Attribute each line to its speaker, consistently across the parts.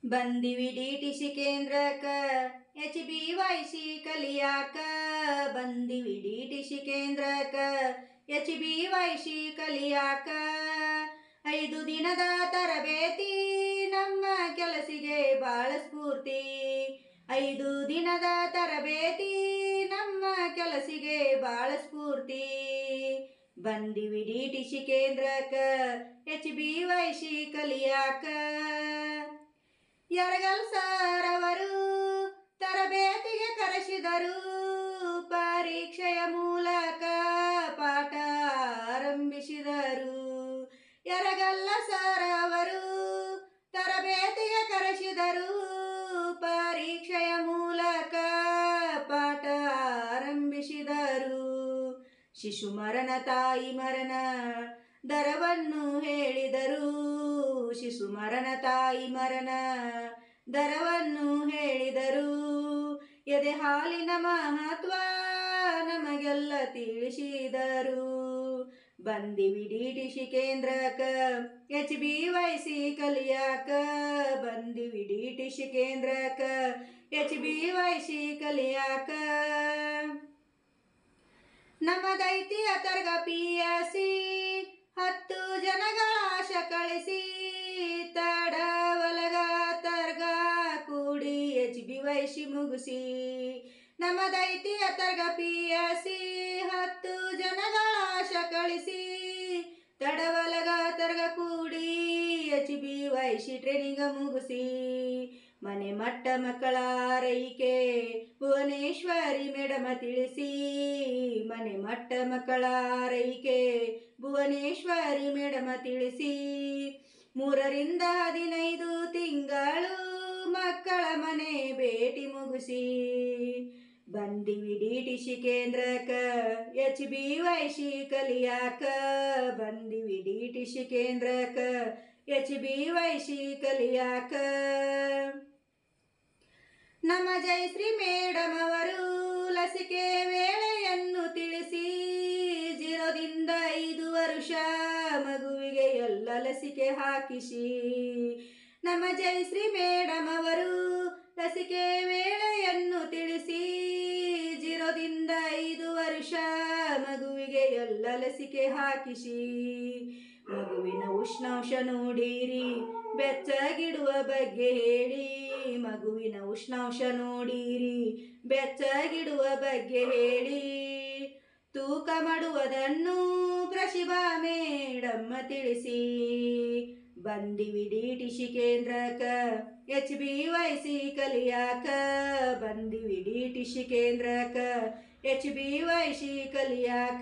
Speaker 1: ಬಂದಿವಿ D T C ಕೇಂದ್ರಕ್ಕ H B Y C ಕಲಿಯಾಕ ಬಂದಿವಿ ಡಿ ಟಿ ಸಿ ಕೇಂದ್ರಕ್ಕ ಎಚ್ ಬಿ ವೈ ಸಿ ಕಲಿಯಾಕ ಐದು ದಿನದ ತರಬೇತಿ ನಮ್ಮ ಕೆಲಸಿಗೆ ಬಾಳ ಸ್ಫೂರ್ತಿ ಐದು ದಿನದ ತರಬೇತಿ ನಮ್ಮ ಕೆಲಸಿಗೆ ಬಾಳ ಸ್ಫೂರ್ತಿ ಬಂದಿವಿ ಡಿ ಟಿ ಸಿ ಕೇಂದ್ರಕ್ಕ ಎಚ್ ಬಿ ವೈ ಸಿ ಕಲಿಯಾಕ ಯರಗಲ್ ಸರ್ ಅವರು ತರಬೇತಿಗೆ ಕರೆಸಿದರು ಪರೀಕ್ಷೆಯ ಮೂಲಕ ಪಾಠ ಆರಂಭಿಸಿದರು ಯರಗಲ್ಲ ಸರ್ ಅವರು ತರಬೇತಿಗೆ ಕರೆಸಿದರು ಪರೀಕ್ಷೆಯ ಮೂಲಕ ಪಾಠ ಆರಂಭಿಸಿದರು ಶಿಶು ಮರಣ ತಾಯಿ ಮರಣ ದರವನ್ನು ಹೇಳಿದರು ಶಿಶು ಮರಣ ತಾಯಿ ಮರಣ ದರವನ್ನು ಹೇಳಿದರು ಎದೆ ಹಾಲಿನ ಮಹತ್ವ ನಮಗೆಲ್ಲ ತಿಳಿಸಿದರು ಬಂದಿವಿ ಡಿ ಟಿ ಸಿ ಕೇಂದ್ರಕ್ಕ ಎಚ್ ಬಿ ವೈ ಸಿ ಕಲಿಯಾಕ ಬಂದಿವಿ ಡಿ ಟಿ ಸಿ ಕೇಂದ್ರಕ್ಕ ಎಚ್ ಬಿ ವೈ ಸಿ ಕಲಿಯಾಕ ನಮ್ಮ ದೈತ್ಯ ತರ್ಗ ಪಿ ಎಸ್ ಸಿ ಹತ್ತು ಜನಗಳ ಆಶ ಕಳಿಸಿ ತಡವಲಗ ತರ್ಗ ಕೂಡಿ ಎಚ್ ಬಿ ವೈಸಿ ಮುಗಿಸಿ ನಮ್ಮ ದೈತ್ಯ ತರ್ಗ ಪಿ ಎಸ್ ಸಿ ಹತ್ತು ಜನಗಳ ಆಶ ಕಳಿಸಿ ತಡವಲಗ ತರ್ಗ ಕೂಡಿ ಎಚ್ ಬಿ ವೈಸಿ ಟ್ರೈನಿಂಗ್ ಮುಗಿಸಿ ಮನೆ ಮಟ್ಟ ಮಕ್ಕಳ ಆರೈಕೆ ಭುವನೇಶ್ವರಿ ಮೇಡಮ ತಿಳಿಸಿ ಮನೆ ಮಟ್ಟ ಮಕ್ಕಳ ಆರೈಕೆ ಭುವನೇಶ್ವರಿ ಮೇಡಮ ತಿಳಿಸಿ ಮೂರರಿಂದ ಹದಿನೈದು ತಿಂಗಳು ಮಕ್ಕಳ ಮನೆ ಭೇಟಿ ಮುಗಿಸಿ ಬಂದಿವಿ ಡಿ ಟಿ ಸಿ ಕೇಂದ್ರಕ್ಕ ಎಚ್ ಬಿ ವೈ ಸಿ ಕಲಿಯಾಕ ಬಂದಿವಿ ಡಿ ಟಿ ಸಿ ಕೇಂದ್ರಕ್ಕ ಎಚ್ ಬಿ ವೈ ಸಿ ಕಲಿಯಾಕ ನಮ್ಮ ಜಯಶ್ರೀ ಮೇಡಮ್ ಅವರು ಲಸಿಕೆ ವೇಳೆಯನ್ನು ತಿಳಿಸಿ ಜೀರೋದಿಂದ ಐದು ವರ್ಷ ಮಗುವಿಗೆ ಎಲ್ಲ ಲಸಿಕೆ ಹಾಕಿಸಿ ನಮ್ಮ ಜಯಶ್ರೀ ಮೇಡಮ್ ಅವರು ಲಸಿಕೆ ವೇಳೆಯನ್ನು ತಿಳಿಸಿ ಜೀರೋದಿಂದ ಐದು ವರ್ಷ ಮಗುವಿಗೆ ಎಲ್ಲ ಲಸಿಕೆ ಹಾಕಿಸಿ ಮಗುವಿನ ಉಷ್ಣಾಂಶ ನೋಡಿರಿ ಬೆಚ್ಚಗಿಡುವ ಬಗ್ಗೆ ಹೇಳಿ ಮಗುವಿನ ಉಷ್ಣಾಂಶ ನೋಡಿರಿ ಬೆಚ್ಚಗಿಡುವ ಬಗ್ಗೆ ಹೇಳಿ ತೂಕ ಮಾಡುವುದನ್ನು ಪ್ರತಿಭಾ ಮೇಡಮ್ಮ ತಿಳಿಸಿ ಬಂದಿವಿ ಡಿ ಟಿ ಸಿ ಕೇಂದ್ರಕ್ಕ ಎಚ್ ಬಿ ವೈ ಸಿ ಕಲಿಯಾಕ ಬಂದಿವಿ ಡಿ ಟಿ ಸಿ ಕೇಂದ್ರಕ್ಕ ಎಚ್ ಬಿ ವೈ ಸಿ ಕಲಿಯಾಕ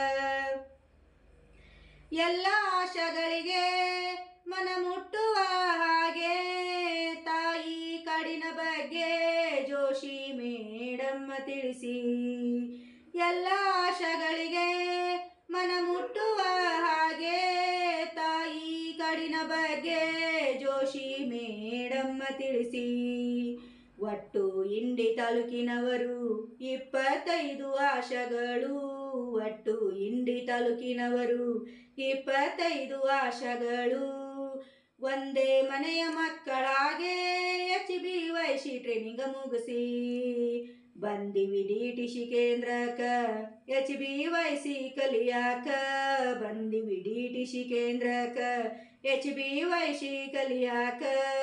Speaker 1: ಎಲ್ಲ ಆಶಗಳಿಗೆ ಮನ ಮುಟ್ಟುವ ಹಾಗೆ ತಾಯಿ ಕಾಡಿನ ಬಗ್ಗೆ ಜೋಶಿ ಮೇಡಮ್ಮ ತಿಳಿಸಿ ಎಲ್ಲ ಆಶಗಳಿಗೆ ಮನ ಮುಟ್ಟುವ ಹಾಗೆ ತಾಯಿ ಕಾಡಿನ ಬಗ್ಗೆ ಜೋಶಿ ಮೇಡಮ್ಮ ತಿಳಿಸಿ ಒಟ್ಟು ಇಂಡಿ ತಾಲೂಕಿನವರು ಇಪ್ಪತ್ತೈದು ಆಶಗಳು ಒಟ್ಟು ಇಂಡಿ ತಾಲೂಕಿನವರು ಇಪ್ಪತ್ತೈದು ಆಶಗಳು ಒಂದೇ ಮನೆಯ ಮಕ್ಕಳಾಗೆ ಎಚ್ ಬಿ ವೈಸಿ ಟ್ರೈನಿಂಗ್ ಮುಗಿಸಿ ಬಂದಿವಿ ಡಿ ಟಿ ಸಿ ಕೇಂದ್ರಕ್ಕ ಎಚ್ ಬಿ ವೈಸಿ ಕಲಿಯಾಕ ಬಂದಿವಿ ಡಿ ಟಿ ಸಿ ಕೇಂದ್ರಕ್ಕ ಎಚ್ ಬಿ ವೈಸಿ ಕಲಿಯಾಕ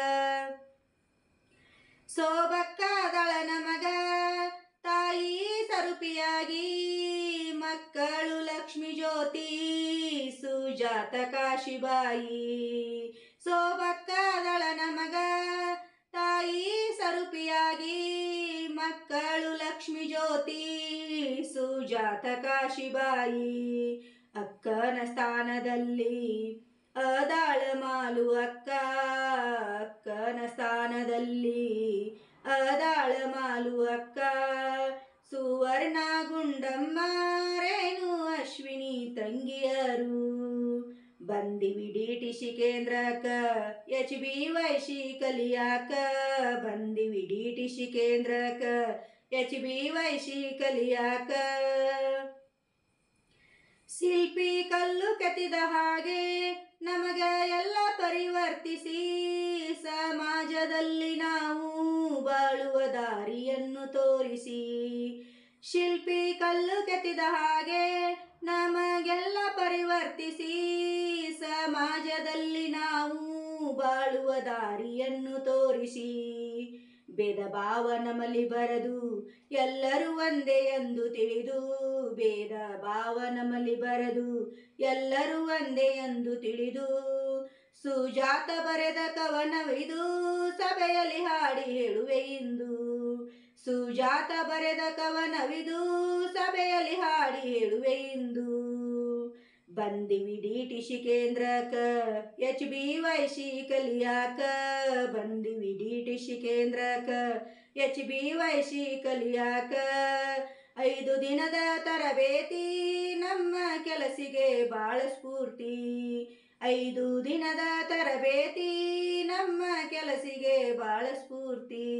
Speaker 1: ಸೋಬಕ್ಕಾದಳ ನಮಗ ತಾಯಿ ಸರುಪಿಯಾಗಿ ಮಕ್ಕಳು ಲಕ್ಷ್ಮಿ ಜ್ಯೋತಿ ಸುಜಾತ ಕಾಶಿಬಾಯಿ ಸೋಬಕ್ಕಾದಳ ನಮಗ ತಾಯಿ ಸರುಪಿಯಾಗಿ ಮಕ್ಕಳು ಲಕ್ಷ್ಮಿ ಜ್ಯೋತಿ ಸುಜಾತ ಕಾಶಿಬಾಯಿ ಅಕ್ಕನ ಸ್ಥಾನದಲ್ಲಿ ಅದಾಳ ಮಾಲು ಅಕ್ಕ ಅಕ್ಕನ ಸ್ಥಾನದಲ್ಲಿ ಅದಾಳ ಮಾಲು ಅಕ್ಕ ಸುವರ್ಣ ಗುಂಡಮ್ಮ ರೇಣು ಅಶ್ವಿನಿ ತಂಗಿಯರು ಬಂದಿವಿ ಡಿ ಟಿ ಸಿ ಕೇಂದ್ರಕ್ಕ ಎಚ್ ಬಿ ವೈ ಸಿ ಕಲಿಯಾಕ ಬಂದಿವಿ ಡಿ ಟಿ ಸಿ ಕೇಂದ್ರಕ್ಕ ಎಚ್ ಬಿ ವೈ ಸಿ ಕಲಿಯಾಕ ಶಿಲ್ಪಿ ಕಲ್ಲು ಕೆತ್ತಿದ ಹಾಗೆ ನಮಗ ಎಲ್ಲ ಪರಿವರ್ತಿಸಿ ಸಮಾಜ ಸಮಾಜದಲ್ಲಿ ನಾವು ಬಾಳುವ ದಾರಿಯನ್ನು ತೋರಿಸಿ ಶಿಲ್ಪಿ ಕಲ್ಲು ಕೆತ್ತಿದ ಹಾಗೆ ನಮಗೆಲ್ಲ ಪರಿವರ್ತಿಸಿ ಸಮಾಜದಲ್ಲಿ ನಾವು ಬಾಳುವ ದಾರಿಯನ್ನು ತೋರಿಸಿ ಭೇದ ಭಾವ ನಮ್ಮಲ್ಲಿ ಬರದು ಎಲ್ಲರೂ ಒಂದೇ ಎಂದು ತಿಳಿದು ಭೇದ ಭಾವ ನಮ್ಮಲ್ಲಿ ಬರದು ಎಲ್ಲರೂ ಒಂದೇ ಎಂದು ತಿಳಿದು ಸುಜಾತ ಬರೆದ ಕವನವಿದು ಸಭೆಯಲ್ಲಿ ಹಾಡಿ ಹೇಳುವೆ ಇಂದು ಸುಜಾತ ಬರೆದ ಕವನವಿದು ಸಭೆಯಲ್ಲಿ ಹಾಡಿ ಹೇಳುವೆ ಇಂದು ಬಂದಿವಿ ಡಿ ಟಿ ಸಿ ಕೇಂದ್ರಕ್ಕ ಎಚ್ ಬಿ ವೈ ಸಿ ಕಲಿಯಾಕ ಬಂದಿವಿ ಡಿ ಟಿ ಸಿ ಕೇಂದ್ರಕ್ಕ ಎಚ್ ಬಿ ವೈ ಸಿ ಕಲಿಯಾಕ ಐದು ದಿನದ ತರಬೇತಿ ನಮ್ಮ ಕೆಲಸಿಗೆ ಬಾಳ ಸ್ಫೂರ್ತಿ ಐದು ದಿನದ ತರಬೇತಿ ನಮ್ಮ ಕೆಲಸಿಗೆ ಬಾಳ ಸ್ಫೂರ್ತಿ